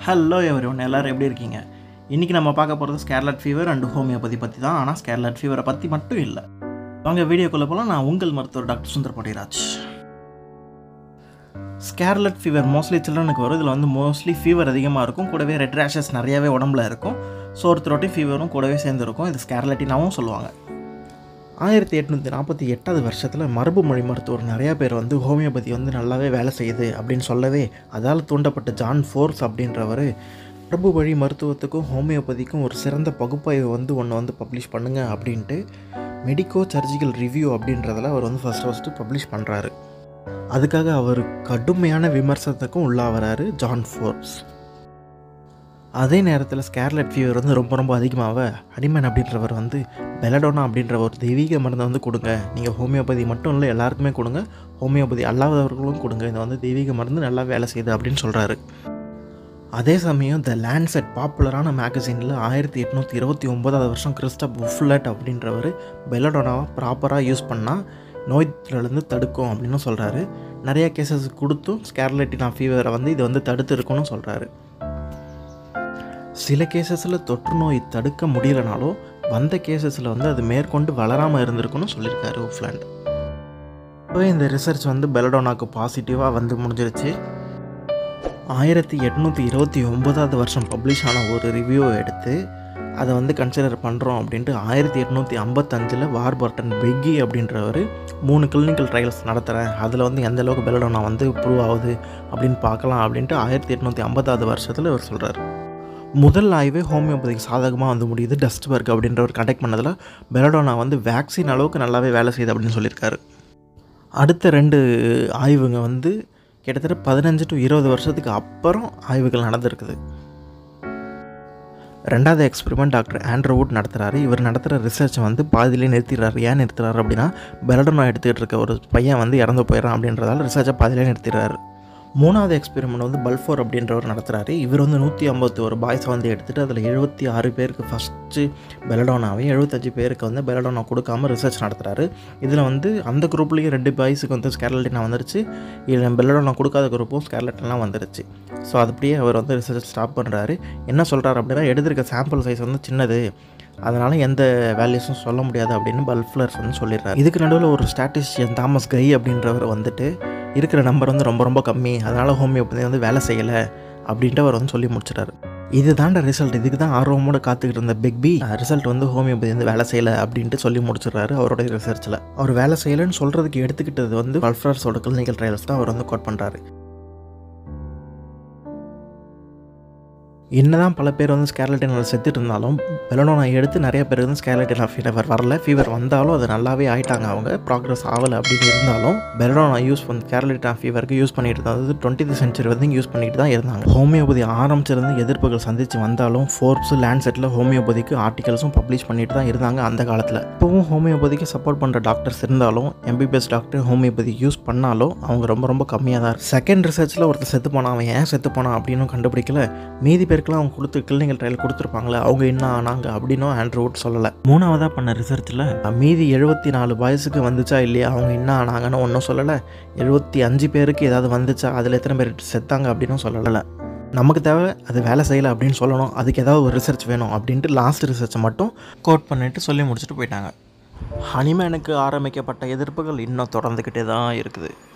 hello எவர் one எல்லோரும் எப்படி இருக்கீங்க இன்றைக்கி நம்ம பார்க்க போகிறது ஸ்கேர்லட் ஃபீவர் அண்ட் ஹோமியோபதி பற்றி தான் ஆனால் ஸ்கேர்லட் ஃபீவரை பற்றி மட்டும் இல்லை வாங்க வீடியோக்குள்ளே போகலாம் நான் உங்கள் மருத்துவர் doctor Sundar Pandiyaraj scarlet fever mostly சில்ட்ரனுக்கு வரும் இதில் வந்து மோஸ்ட்லி ஃபீவர் அதிகமாக இருக்கும் கூடவே ரெட் ரேஷஸ் நிறையாவே உடம்புல இருக்கும் சோர் த்ரோட்டி ஃபீவரும் கூடவே சேர்ந்து இருக்கும் இது ஸ்கேர்லட்டினாவும் சொல்லுவாங்க ஆயிரத்தி எட்நூற்றி நாற்பத்தி எட்டாவது வருஷத்தில் மரபு மொழி மருத்துவர் நிறையா பேர் வந்து ஹோமியோபதி வந்து நல்லாவே வேலை செய்யுது அப்படின்னு சொல்லவே அதால் தூண்டப்பட்ட ஜான் ஃபோர்ஸ் அப்படின்றவர் மரபு வழி மருத்துவத்துக்கும் ஹோமியோபதிக்கும் ஒரு சிறந்த பகுப்பாய்வு வந்து ஒன்று வந்து பப்ளிஷ் பண்ணுங்க அப்படின்ட்டு மெடிக்கோ சர்ஜிக்கல் ரிவ்யூ அப்படின்றதில் அவர் வந்து ஃபஸ்ட் ஃபஸ்ட்டு பப்ளிஷ் பண்ணுறாரு அதுக்காக அவர் கடுமையான விமர்சனத்துக்கும் உள்ளாகிறாரு ஜான் ஃபோர்ஸ் அதே நேரத்தில் ஸ்கேர்லெட் ஃபீவர் வந்து ரொம்ப ரொம்ப அதிகமாக அடிமன் அப்படின்றவர் வந்து பெலடோனா அப்படின்ற ஒரு தெய்வீக மருந்தை வந்து கொடுங்க நீங்கள் ஹோமியோபதி மட்டும் இல்லை எல்லாருக்குமே கொடுங்க ஹோமியோபதி அல்லாதவர்களும் கொடுங்க இது வந்து தெய்வீக மருந்து நல்லா வேலை செய்யுது அப்படின்னு சொல்கிறாரு அதே சமயம் த லேண்ட்செட் பாப்புலரான மேகசினில் ஆயிரத்தி எட்நூற்றி இருபத்தி ஒம்போதாவது வருஷம் கிறிஸ்டப் உஃப்லட் அப்படின்றவர் பெலடோனாவை ப்ராப்பராக யூஸ் பண்ணால் நோய்லேருந்து தடுக்கும் அப்படின்னு சொல்கிறாரு நிறைய கேசஸ் கொடுத்தும் ஸ்கேர்லெட்டினா ஃபீவரை வந்து இது வந்து தடுத்து இருக்குன்னு சொல்கிறாரு சில கேசஸில் தொற்று நோய் தடுக்க முடியலனாலும் வந்த கேசஸில் வந்து அது மேற்கொண்டு வளராமல் இருந்திருக்குன்னு சொல்லியிருக்காரு உஃப்லாண்ட் இப்போ இந்த ரிசர்ச் வந்து பெலடோனாக்கு பாசிட்டிவாக வந்து முடிஞ்சிருச்சு ஆயிரத்தி எட்நூற்றி இருபத்தி ஒம்போதாவது வருஷம் பப்ளிஷ் ஆன ஒரு ரிவ்யூவை எடுத்து அதை வந்து கன்சிடர் பண்ணுறோம் அப்படின்ட்டு ஆயிரத்தி எட்நூற்றி ஐம்பத்தஞ்சில் வார்பர்டன் பெக்கி அப்படின்றவர் மூணு கிளினிக்கல் ட்ரையல்ஸ் நடத்துகிறேன் அதில் வந்து எந்த அளவுக்கு பெலடோனா வந்து ப்ரூவ் ஆகுது அப்படின்னு பார்க்கலாம் அப்படின்ட்டு ஆயிரத்தி எட்நூற்றி ஐம்பதாவது வருஷத்தில் இவர் சொல்கிறார் முதல் ஆய்வே ஹோமியோபதிக்கு சாதகமாக வந்து முடியுது டஸ்ட்பர்க் அப்படின்றவர் கண்டக்ட் பண்ணதில் பெலடோனா வந்து வேக்சின் அளவுக்கு நல்லாவே வேலை செய்யுது அப்படின்னு சொல்லியிருக்காரு அடுத்த ரெண்டு ஆய்வுங்க வந்து கிட்டத்தட்ட பதினஞ்சு டு இருபது வருஷத்துக்கு அப்புறம் ஆய்வுகள் நடந்திருக்குது ரெண்டாவது எக்ஸ்பெரிமெண்ட் டாக்டர் ஆண்ட்ரவுட் நடத்துகிறாரு இவர் நடத்துகிற ரிசர்ச்சை வந்து பாதியிலே நிறுத்திடுறாரு ஏன் நிறுத்துறாரு அப்படின்னா பெலடோனா எடுத்துக்கிட்டு இருக்க ஒரு பையன் வந்து இறந்து போயிடறான் அப்படின்றதால ரிசர்ச்சை பாதியிலே நிறுத்திடுறாரு மூணாவது எக்ஸ்பெரிமெண்ட் வந்து பல்ஃபோர் அப்படின்றவர் நடத்துகிறாரு இவர் வந்து நூற்றி ஐம்பத்தி ஒரு பாய்ஸை வந்து எடுத்துகிட்டு அதில் எழுபத்தி ஆறு பேருக்கு ஃபஸ்ட்டு பெலடோனாவையும் எழுபத்தஞ்சு பேருக்கு வந்து பெலடோனா கொடுக்காம ரிசர்ச் நடத்துகிறாரு இதில் வந்து அந்த குரூப்லேயும் ரெண்டு பாய்ஸுக்கு வந்து ஸ்கேர்லட்டினா வந்துருச்சு இதில் பெலடோனா கொடுக்காத குரூப்பும் ஸ்கேர்லட்டினா வந்துருச்சு ஸோ அதுபடியே அவர் வந்து ரிசர்ச் ஸ்டாப் பண்ணுறாரு என்ன சொல்கிறாரு அப்படின்னா எடுத்திருக்க சாம்பிள் சைஸ் வந்து சின்னது அதனால் எந்த வேல்யூஸும் சொல்ல முடியாது அப்படின்னு பல்ஃப்லர்ஸ் வந்து சொல்லிடுறாரு இதுக்கு நடுவில் ஒரு ஸ்டாட்டிஸ்டியன் தாமஸ் கை அப்படின்றவர் வந்துட்டு இருக்கிற நம்பர் வந்து ரொம்ப ரொம்ப கம்மி அதனால் ஹோமியோபதி வந்து வேலை செய்யலை அப்படின்ட்டு அவர் வந்து சொல்லி முடிச்சிட்டாரு இது தாண்ட ரிசல்ட் இதுக்கு தான் ஆர்வமோட காத்துக்கிட்டு இருந்த பிக் பி ரிசல்ட் வந்து ஹோமியோபதி வந்து வேலை செய்யலை அப்படின்ட்டு சொல்லி முடிச்சிடுறாரு அவருடைய ரிசர்ச்சில் அவர் வேலை செய்யலைன்னு சொல்கிறதுக்கு எடுத்துக்கிட்டது வந்து பல்ஃப்லர்ஸோட கிளினிக்கல் ட்ரையல்ஸ் தான் அவர் வந்து கோட் பண்ணுறாரு என்னதான் பல பேர் வந்து ஸ்கேர்லட்டினால் செத்துட்டு இருந்தாலும் பெலனோனா எடுத்து நிறைய பேர் வந்து ஸ்கேர்லட்டினா ஃபீவர் வரல ஃபீவர் வந்தாலும் அது நல்லாவே ஆயிட்டாங்க அவங்க ப்ராக்ரஸ் ஆகலை அப்படின்னு இருந்தாலும் பெலனோனா யூஸ் பண்ணி ஸ்கேர்லட்டினா ஃபீவருக்கு யூஸ் பண்ணிட்டு இருந்தது டுவெண்ட்டி சென்ச்சுரி வந்து யூஸ் பண்ணிட்டு தான் இருந்தாங்க ஹோமியோபதி ஆரம்பிச்சிருந்து எதிர்ப்புகள் சந்தித்து வந்தாலும் ஃபோர்ப்ஸ் லேண்ட்செட்டில் ஹோமியோபதிக்கு ஆர்டிகல்ஸும் பப்ளிஷ் பண்ணிட்டு தான் இருந்தாங்க அந்த காலத்தில் இப்போவும் ஹோமியோபதிக்கு சப்போர்ட் பண்ணுற டாக்டர்ஸ் இருந்தாலும் எம்பிபிஎஸ் டாக்டர் ஹோமியோபதி யூஸ் பண்ணாலும் அவங்க ரொம்ப ரொம்ப கம்மியாக தான் இருக்கு செகண்ட் ரிசர்ச்சில் ஒருத்தர் செத்து போனான் அவன் ஏன் செத்து போனான் அப்படின்னு கண்டுபிடிக்கல மீதி பேருக்குலாம் அவங்க கொடுத்து கிளினிக்கல் ட்ரையல் கொடுத்துருப்பாங்களே அவங்க என்ன ஆனாங்க அப்படின்னும் ஆண்ட்ரூட் சொல்லலை மூணாவதாக பண்ண ரிசர்ச்சில் மீதி எழுபத்தி நாலு வயசுக்கு வந்துச்சா இல்லையா அவங்க என்ன ஆனாங்கன்னு ஒன்றும் சொல்லலை எழுபத்தி அஞ்சு பேருக்கு ஏதாவது வந்துச்சா அதில் எத்தனை பேர் செத்தாங்க அப்படின்னும் சொல்லலை நமக்கு தேவை அது வேலை செய்யலை அப்படின்னு சொல்லணும் அதுக்கு ஏதாவது ஒரு ரிசர்ச் வேணும் அப்படின்ட்டு லாஸ்ட் ரிசர்ச்சை மட்டும் கோட் பண்ணிட்டு சொல்லி முடிச்சுட்டு போயிட்டாங்க ஹனிமேனுக்கு ஆரம்பிக்கப்பட்ட எதிர்ப்புகள் இன்னும் தொடர்ந்துக்கிட்டே தான் இருக்குது